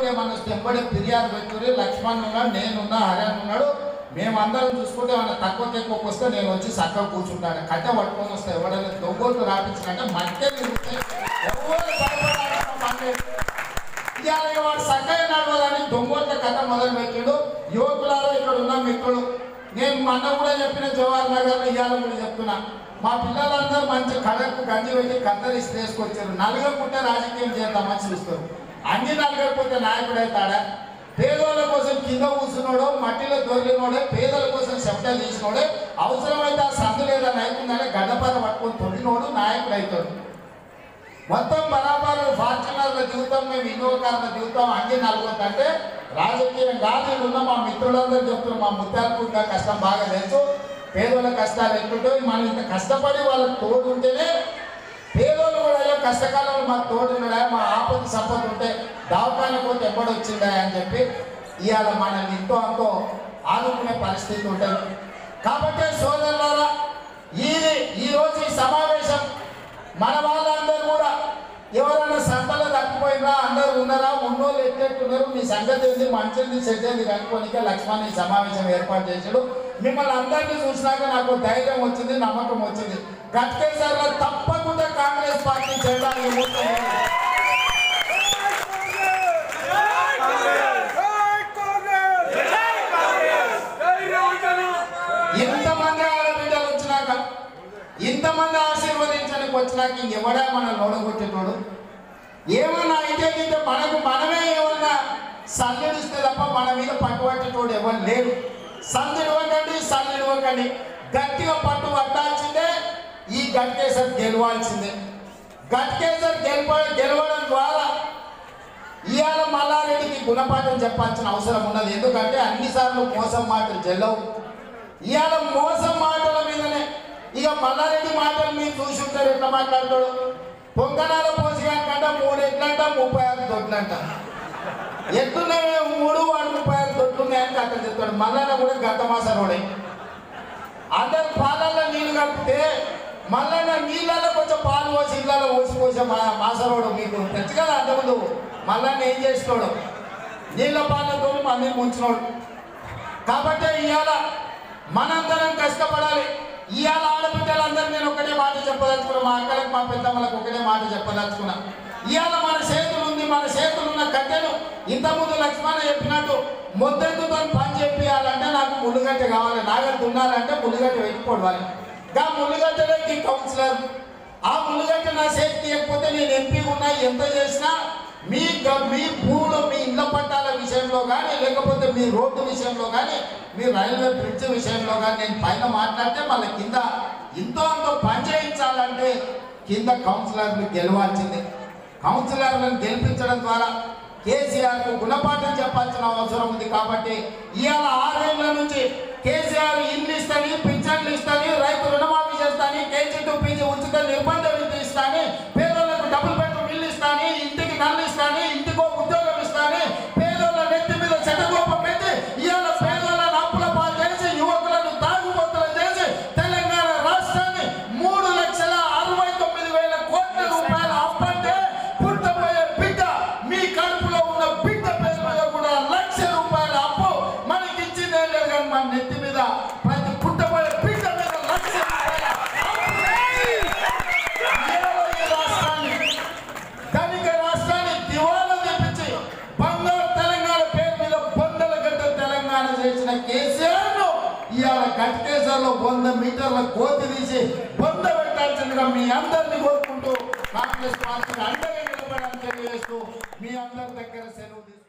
ఏమన్నా వస్తే ఎంబడి ఫిర్యాదు పెట్టుకుని లక్ష్మణ్ ఉన్నాడు నేనున్నా హర్యాన్ ఉన్నాడు మేమందరం చూసుకుంటే ఏమన్నా తక్కువ ఎక్కువకి వస్తే నేను వచ్చి చక్కగా కూర్చుంటాను కట్టె పట్టుకొని వస్తే ఎవడైనా దొంగోట్లు రాపించినట్టే మట్టే తిరుగుతే ఎవరు భయపడాల్సిన పని లేదు. ఇవాళ వాడు సక్కగా నడవాలని దొంగోట్ల కథ మొదలు పెట్టాడు యువకులారా ఇక్కడ ఉన్న మిత్రులు నేను మొన్న కూడా చెప్పిన జవహర్ నగర్ ఇవాళ కూడా చెప్తున్నా మా పిల్లలందరూ మంచి కడకు గంజి పెట్టి కత్తరిసి తీసుకొచ్చారు నలుగకుంటే రాజకీయం చేద్దామని చూస్తారు అన్ని నలగకపోతే నాయకుడు అవుతాడా పేదోళ్ళ కోసం కింద కూర్చున్నాడో మట్టిలో దొరికినోడే పేదల కోసం శబ్దాలు తీసినోడే అవసరమైతే ఆ సందు లేదా నైపుణ్యాలే గడ్డపార పట్టుకొని తొడినోడు నాయకుడు అవుతాడు మొత్తం బరాబర్ ఫార్చునర్ల జీవితం మేము ఇన్నోకారుల జీవితం అన్ని నలుగురు అంటే రాజకీయం కాదు ఈడ ఉన్న మా మిత్రులందరూ చెప్తున్నారు మా ముత్యాలకు ఇంకా కష్టం బాగా తెలుసు పేదోళ్ళ కష్టాలు ఎట్లుంటాయి మనం ఇంత కష్టపడి వాళ్ళకి తోడు ఉంటేనే పేదోళ్ళు కూడా అయ్యో కష్టకాలంలో మాకు తోడు ఉన్నాడా మా ఆపద సంపద ఉంటే దవాఖాన పోతే ఎప్పుడు వచ్చిందా అని చెప్పి ఇవాళ మనల్ని ఇంతో అంతో ఆదుకునే పరిస్థితి ఉంటుంది కాబట్టి సోదరులారా ఈ ఈ రోజు ఈ సమావేశం మన వాళ్ళందరూ కూడా ఎవరైనా సంతలో తప్పిపోయినా అందరూ ఉన్నారా ఉన్నోళ్ళు ఎట్లెట్టున్నారు మీ సంగతి ఏంది మంచిది చెడ్డది కనుక్కోనికే లక్ష్మణ్ ఈ సమావేశం ఏర్పాటు చేశాడు మిమ్మల్ని అందరినీ చూసినాక నాకు ధైర్యం వచ్చింది నమ్మకం వచ్చింది గట్కేసరిలో తప్పకుండా కాంగ్రెస్ పార్టీ చేయడానికి ఇంతమంది ఆడబిడ్డలు వచ్చినాక ఇంతమంది ఆశీర్వదించడానికి వచ్చినాక ఇంకెవడా మన నోడగొట్టేటోడు ఏమన్నా అయితే గింత మనకు మనమే ఏమన్నా సల్లిడిస్తే తప్ప మన మీద పట్టుబట్టేటోడు ఎవరు లేడు సందిడవకండి సల్లిడవకండి గట్టిగా పట్టు పట్టాల్సిందే ఈ గట్కేసర్ గెలవాల్సిందే గట్కేసర్ గెలవ గెలవడం ద్వారా ఇవాళ మల్లారెడ్డికి గుణపాఠం చెప్పాల్సిన అవసరం ఉన్నది ఎందుకంటే అన్నిసార్లు మోసం మాటలు చెల్లవు ఇవాళ మోసం మాటల మీదనే ఇక మల్లారెడ్డి మాటలు మీరు చూసి ఉంటారు ఎట్లా మాట్లాడతాడు పొంగనాల పోసిగానికంట మూడు ఎట్లంట ముప్పై ఆరు దొడ్లంట ఎట్లున్నాయి మూడు వాడు ముప్పై ఆరు దొడ్లున్నాయని కథ చెప్తాడు మల్లన్న కూడా గత మాసరోడే అందరు పాలల్లో నీళ్లు కలిపితే మల్లన్న నీళ్ళలో కొంచెం పాలు పోసి ఇళ్ళలో పోసి పోసి మా మాసరోడు మీకు తెచ్చు కదా అంతకుముందు మల్లన్న ఏం చేసినోడు నీళ్ళ పాలతో మళ్ళీ ముంచినోడు కాబట్టి ఇవాళ మనందరం కష్టపడాలి ఇవాళ ఆడబిడ్డలందరూ నేను ఒకటే మాట చెప్పదలుచుకున్నా మా అక్కలకు మా పెద్దమ్మలకు ఒకటే మాట చెప్పదలుచుకున్నా ఇవాళ మన చేతులు ఉంది మన చేతులు ఉన్న కట్టెను ఇంతకుముందు లక్ష్మణ చెప్పినట్టు ముద్దెత్తుతో పని చెప్పియాలంటే నాకు ముళ్ళుగడ్డ కావాలి నాగలు దున్నాలంటే ముళ్ళుగడ్డ పెట్టుకోవాలి గా ముళ్ళుగడ్డలోకి కౌన్సిలర్ ఆ ముళ్ళుగడ్డ నా చేతికి ఇవ్వకపోతే నేను ఎంపీ ఉన్నా ఎంత చేసినా మీ గ- మీ భూములు మీ ఇళ్ల పట్టాల విషయంలో కానీ లేకపోతే మీ రోడ్డు విషయంలో కానీ మీ రైల్వే బ్రిడ్జ్ విషయంలో కానీ నేను పైన మాట్లాడితే మళ్ళీ కింద ఇంతో అంతో పని చేయించాలంటే కింద కౌన్సిలర్లు గెలవాల్సిందే కౌన్సిలర్లను గెలిపించడం ద్వారా కేసీఆర్ కు గుణపాఠం చెప్పాల్సిన అవసరం ఉంది కాబట్టి ఇవాళ ఆరేళ్ల నుంచి కేసీఆర్ ఇల్లు ఇస్తాని పింఛన్లు ఇస్తాని రైతు రుణమాఫీ చేస్తాని కేజీ టు పీజీ ఉచిత నిర్బంధ విద్య ఇస్తాని పేదలకు డబుల్ బెడ్రూమ్ ఇల్లు ఇస్తాని ఇంటికి నల్లు ఇస్తాని ఇంటికో ఉద్యోగం ఇస్తాని పేదోళ్ళ నెత్తి మీద చెటగోపం పెట్టి ఇవాళ పేదోళ్ళని అప్పుల పాలు చేసి యువకులను తాగుబోతులు చేసి తెలంగాణ రాష్ట్రాన్ని మూడు లక్షల అరవై తొమ్మిది వేల కోట్ల రూపాయల అప్పంటే పుట్టబోయే బిడ్డ మీ కడుపులో ఉన్న బిడ్డ పేరు మీద కూడా లక్ష రూపాయల అప్పు మనకి ఇచ్చిందే లేదు కానీ మన నెత్తి మీద ప్రతి పుట్టబోయే బిడ్డ మీద లక్ష రూపాయల అప్పు తెచ్చి ఇవాళ ఈ రాష్ట్రాన్ని ధనిక రాష్ట్రాన్ని దివాలా తెప్పించి బంగారు తెలంగాణ పేరు మీద బొందల గడ్డ తెలంగాణ చేసిన కేసీఆర్ ను ఇవాళ కట్కేసర్లో వంద మీటర్ల కోతి తీసి బొంద పెట్టాల్సిందిగా మీ అందరినీ కోరుకుంటూ కాంగ్రెస్ పార్టీని అండగా నిలబడాలని తెలియజేస్తూ మీ అందరి దగ్గర సెలవు తీసుకుంటున్నాను.